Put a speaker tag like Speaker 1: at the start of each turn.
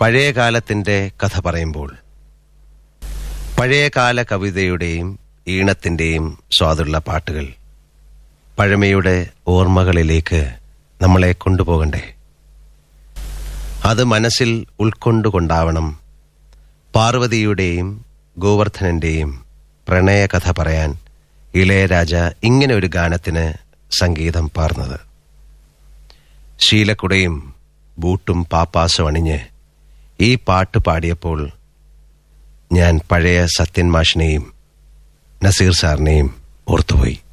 Speaker 1: പഴയ കാലത്തിന്റെ കഥ പറയുമ്പോൾ പഴയകാല കവിതയുടെയും ഈണത്തിന്റെയും സ്വാദുള്ള പാട്ടുകൾ പഴമയുടെ ഓർമ്മകളിലേക്ക് നമ്മളെ കൊണ്ടുപോകണ്ടേ അത് മനസ്സിൽ ഉൾക്കൊണ്ടുകൊണ്ടാവണം പാർവതിയുടെയും ഗോവർദ്ധനന്റെയും പ്രണയകഥ പറയാൻ ഇളയരാജ ഇങ്ങനെ ഒരു ഗാനത്തിന് സംഗീതം പാർന്നത് ശീലക്കുടയും ബൂട്ടും പാപ്പാസും അണിഞ്ഞ് ഈ പാട്ട് പാടിയപ്പോൾ ഞാൻ പഴയ സത്യൻ മാഷിനെയും നസീർ സാറിനെയും ഓർത്തുപോയി